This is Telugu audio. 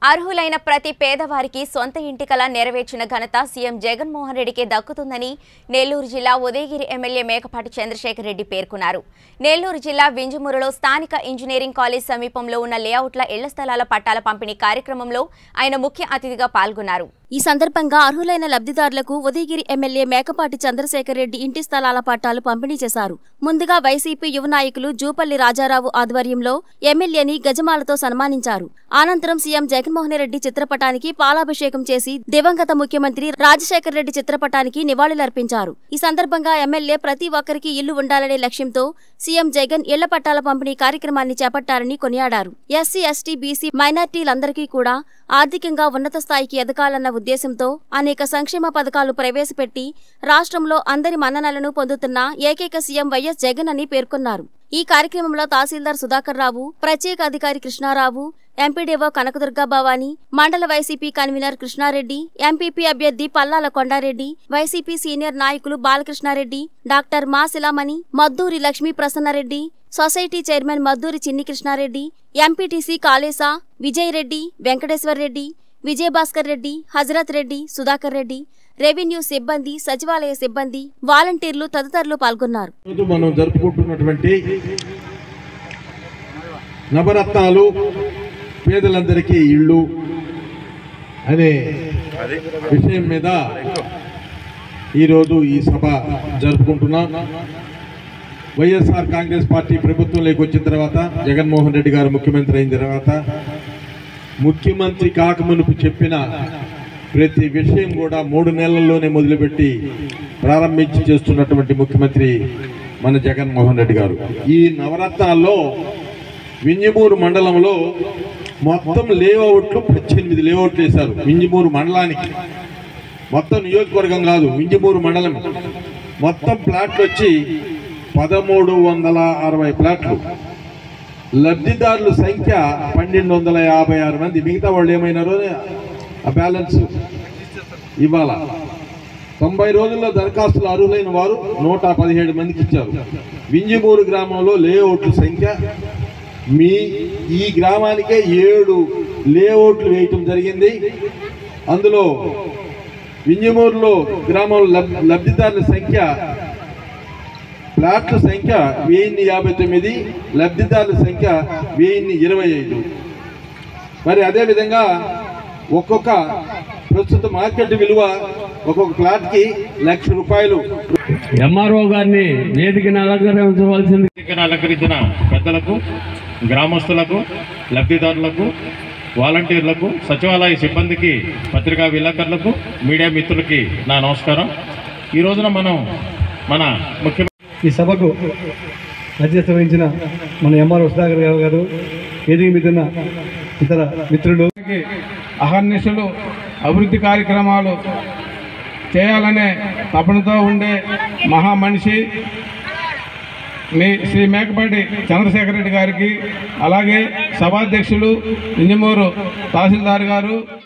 అర్హులైన ప్రతి పేదవారికి సొంత ఇంటి కల నెరవేర్చిన ఘనత సీఎం జగన్మోహన్ రెడ్డికే దక్కుతుందని నెల్లూరు జిల్లా ఉదయగిరి ఎమ్మెల్యే మేకపాటి చంద్రశేఖర్ రెడ్డి పేర్కొన్నారు నెల్లూరు జిల్లా వింజమూరులో స్థానిక ఇంజనీరింగ్ కాలేజ్ సమీపంలో ఉన్న లేఅవుట్ల ఇళ్ల స్థలాల పట్టాల పంపిణీ కార్యక్రమంలో ఆయన ముఖ్య అతిథిగా పాల్గొన్నారు ఈ సందర్భంగా అర్హులైన లబ్ధిదారులకు ఉదయగిరి ఎమ్మెల్యే మేకపాటి చంద్రశేఖర్ రెడ్డి ఇంటి స్థలాల పట్టాలు పంపిణీ చేశారు ముందుగా వైసీపీ యువ నాయకులు జూపల్లి రాజారావు ఆధ్వర్యంలో ఎమ్మెల్యేని గజమాలతో సన్మానించారు అనంతరం సీఎం జగన్మోహన్ రెడ్డి చిత్రపటానికి పాలాభిషేకం చేసి దివంగత ముఖ్యమంత్రి రాజశేఖర్ రెడ్డి చిత్రపటానికి నివాళులర్పించారు ఈ సందర్భంగా ఎమ్మెల్యే ప్రతి ఒక్కరికి ఇల్లు ఉండాలనే లక్ష్యంతో సీఎం జగన్ ఇళ్ల పట్టాల పంపిణీ కార్యక్రమాన్ని చేపట్టారని కొనియాడారు ఎస్సీ ఎస్టీ బీసీ మైనార్టీలందరికీ కూడా ఆర్థికంగా ఉన్నత స్థాయికి ఎదగాలన్న ఉద్దేశంతో అనేక సంక్షేమ పథకాలు ప్రవేశపెట్టి రాష్ట్రంలో అందరి మన్ననలను పొందుతున్న ఏకైక సీఎం వైఎస్ జగన్ అని పేర్కొన్నారు ఈ కార్యక్రమంలో తహసీల్దార్ సుధాకర్ రావు ప్రత్యేక అధికారి కృష్ణారావు ఎంపీడీఓ కనకదుర్గ భవాని మండల వైసీపీ కన్వీనర్ కృష్ణారెడ్డి ఎంపీపీ అభ్యర్థి పల్లాల కొండారెడ్డి వైసీపీ సీనియర్ నాయకులు Balakrishna Reddy doctor Masilamani Madduri Lakshmi Prasanna Reddy society chairman Madduri Chinni Krishna Reddy MPTC కాళేసా విజయ్ రెడ్డి వెంకటేశ్వర్ రెడ్డి విజయభాస్కర్ రెడ్డి హజరత్ రెడ్డి సుధాకర్ రెడ్డి రెవెన్యూ సిబ్బంది సచివాలయ సిబ్బంది వాలంటీర్లు తదితరులు పాల్గొన్నారు రోజు మనం జరుపుకుంటున్నటువంటి నవరత్నాలు పేదలందరికీ ఇళ్ళు అనే విషయం మీద ఈరోజు ఈ సభ జరుపుకుంటున్నాం వైఎస్ఆర్ కాంగ్రెస్ పార్టీ ప్రభుత్వంలోకి వచ్చిన తర్వాత జగన్మోహన్ రెడ్డి గారు ముఖ్యమంత్రి అయిన తర్వాత ముఖ్యమంత్రి కాకమునుపు చెప్పిన ప్రతి విషయం కూడా మూడు నెలల్లోనే మొదలుపెట్టి ప్రారంభించి చేస్తున్నటువంటి ముఖ్యమంత్రి మన జగన్మోహన్ రెడ్డి గారు ఈ నవరత్నాల్లో వింజమూరు మండలంలో మొత్తం లేఅవుట్లు పద్దెనిమిది లేఅవుట్లు వేశారు వింజమూరు మండలానికి మొత్తం నియోజకవర్గం కాదు వింజమూరు మండలం మొత్తం ప్లాట్లు వచ్చి పదమూడు వందల అరవై ప్లాట్లు లబ్ధిదారుల సంఖ్య పన్నెండు వందల యాభై ఆరు మంది మిగతా వాళ్ళు ఏమైనారో ఆ బ్యాలెన్స్ ఇవాళ తొంభై రోజుల్లో దరఖాస్తులు అర్హులైన వారు నూట పదిహేడు మందికి ఇచ్చారు వింజమూరు గ్రామంలో లేఅవుట్ల సంఖ్య మీ ఈ గ్రామానికే ఏడు లేఅవుట్లు వేయటం జరిగింది అందులో వింజమూరులో గ్రామంలో లబ్ లబ్ధిదారుల సంఖ్య ప్లాట్ల సంఖ్య వెయ్యిన్ని యాభై తొమ్మిది లబ్ధిదారుల సంఖ్య వెయ్యిన్ని ఇరవై ఐదు మరి అదేవిధంగా ఒక్కొక్క ప్రస్తుత మార్కెట్ విలువ ఒక్కొక్క ప్లాట్కి లక్ష రూపాయలు ఎంఆర్ఓ గారిని వేదికను అలంకరించవలసింది వేదికను అలంకరించిన పెద్దలకు గ్రామస్తులకు లబ్ధిదారులకు వాలంటీర్లకు సచివాలయ సిబ్బందికి పత్రికా విలేకరులకు మీడియా మిత్రులకి నా నమస్కారం ఈ రోజున మనం మన ముఖ్య ఈ సభకు అధ్యక్షత వహించిన మన ఎంఆర్ సుధాకర్ రావు గారు వేదిక మీద ఉన్న ఇతర మిత్రులు అహర్నిశలు అభివృద్ధి కార్యక్రమాలు చేయాలనే తపనతో ఉండే మహా మనిషి మీ శ్రీ మేకపాటి చంద్రశేఖర్ రెడ్డి గారికి అలాగే సభాధ్యక్షులు ఇంజమూరు తహసీల్దార్ గారు